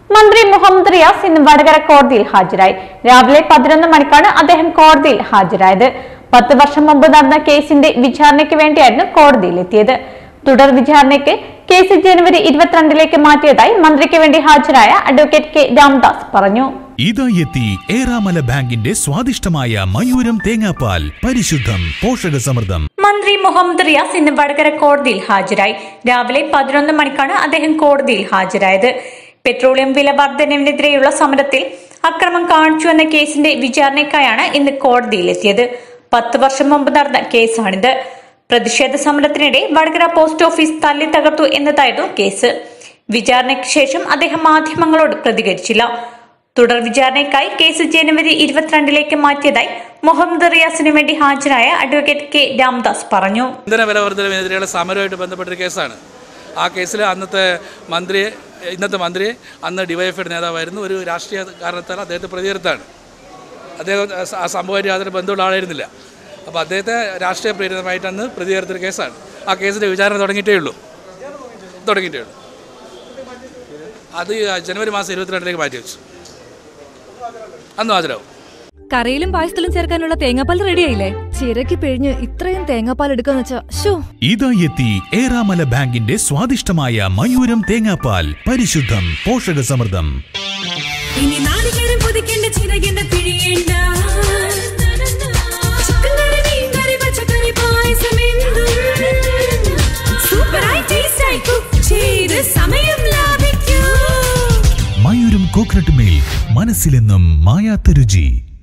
മന്ത്രി മുഹമ്മദ് റിയാസ് ഇന്ന് വടകര കോടതിയിൽ ഹാജരായി രാവിലെ പതിനൊന്ന് മണിക്കാണ് അദ്ദേഹം കോടതിയിൽ ഹാജരായത് പത്ത് വർഷം മുമ്പ് നടന്ന കേസിന്റെ വിചാരണയ്ക്ക് വേണ്ടിയായിരുന്നു കോടതിയിലെത്തിയത് തുടർ വിചാരണയ്ക്ക് കേസ് ജനുവരി ഇരുപത്തിരണ്ടിലേക്ക് മാറ്റിയതായി മന്ത്രിക്ക് വേണ്ടി ഹാജരായ അഡ്വക്കേറ്റ് കെ രാംദാസ് പറഞ്ഞു ഇതാ എത്തി ഏറാമല ബാങ്കിന്റെ സ്വാദിഷ്ടമായ മയൂരം തേങ്ങാപ്പാൽ പരിശുദ്ധം പോഷകസമൃദ്ധം മന്ത്രി മുഹമ്മദ് റിയാസ് ഇന്ന് വടകര കോടതിയിൽ ഹാജരായി രാവിലെ പതിനൊന്ന് മണിക്കാണ് അദ്ദേഹം കോടതിയിൽ ഹാജരായത് പെട്രോളിയം വില വർധനവിനെതിരെയുള്ള സമരത്തിൽ അക്രമം കാണിച്ചു എന്ന കേസിന്റെ വിചാരണയ്ക്കായാണ് ഇന്ന് കോടതിയിലെത്തിയത് പത്ത് വർഷം മുമ്പ് നടന്ന കേസാണിത് പ്രതിഷേധ സമരത്തിനിടെ വടകര പോസ്റ്റ് ഓഫീസ് തല്ലി തകർത്തു എന്നതായിരുന്നു കേസ് വിചാരണയ്ക്ക് ശേഷം അദ്ദേഹം മാധ്യമങ്ങളോട് പ്രതികരിച്ചില്ല തുടർ വിചാരണയ്ക്കായി കേസ് ജനുവരി ഇരുപത്തിരണ്ടിലേക്ക് മാറ്റിയതായി മുഹമ്മദ് റിയാസിനു വേണ്ടി ഹാജരായ അഡ്വക്കേറ്റ് കെ രാംദാസ് പറഞ്ഞു ഇന്ധന വില വർധനവിനെതിരെയുള്ള സമരമായിട്ട് ബന്ധപ്പെട്ടൊരു കേസാണ് ആ കേസിൽ അന്നത്തെ മന്ത്രിയെ ഇന്നത്തെ മന്ത്രിയെ അന്ന് ഡിവൈഎഫ്ഐയുടെ നേതാവായിരുന്നു ഒരു രാഷ്ട്രീയ കാരണത്താൽ അദ്ദേഹത്തെ പ്രതികരത്താണ് അദ്ദേഹം ആ സംഭവമായിട്ട് യാതൊരു ബന്ധമുള്ള ആളായിരുന്നില്ല അപ്പോൾ അദ്ദേഹത്തെ രാഷ്ട്രീയ പ്രേരിതമായിട്ട് അന്ന് പ്രതികരത്തൊരു കേസാണ് ആ കേസിൻ്റെ വിചാരണ തുടങ്ങിയിട്ടേ ഉള്ളൂ തുടങ്ങിയിട്ടേ ഉള്ളൂ അത് ജനുവരി മാസം ഇരുപത്തിരണ്ടിലേക്ക് മാറ്റി വെച്ചു അന്ന് ഹാജരാവും കറിയിലും പായസത്തിലും ചേർക്കാനുള്ള തേങ്ങാപ്പാൽ റെഡിയായില്ലേ ചിരക്കി പിഴിഞ്ഞ് ഇത്രയും തേങ്ങാപ്പാൽ എടുക്കാന്ന് വെച്ചാ ഷോ ഇതാ എത്തി ഏറാമല ബാങ്കിന്റെ സ്വാദിഷ്ടമായ മയൂരം തേങ്ങാപ്പാൽ പരിശുദ്ധം പോഷകസമൃദ്ധം ഇനി നാളികേരം പൊതിക്കേണ്ട ചിരകേണ്ട പിഴിയേണ്ട ചിക്കൻ കറി, മീൻ കറി, പച്ചക്കറി, പായസം എന്തും സൂപ്പറായി ടേസ്റ്റായി കുക്ക് ചെയ്ത് സമയം ലാഭിക്കൂ മയൂരം കോക്കനട്ട് മിൽക്ക് മനസ്സിലെന്നും മായാത്ത രുചി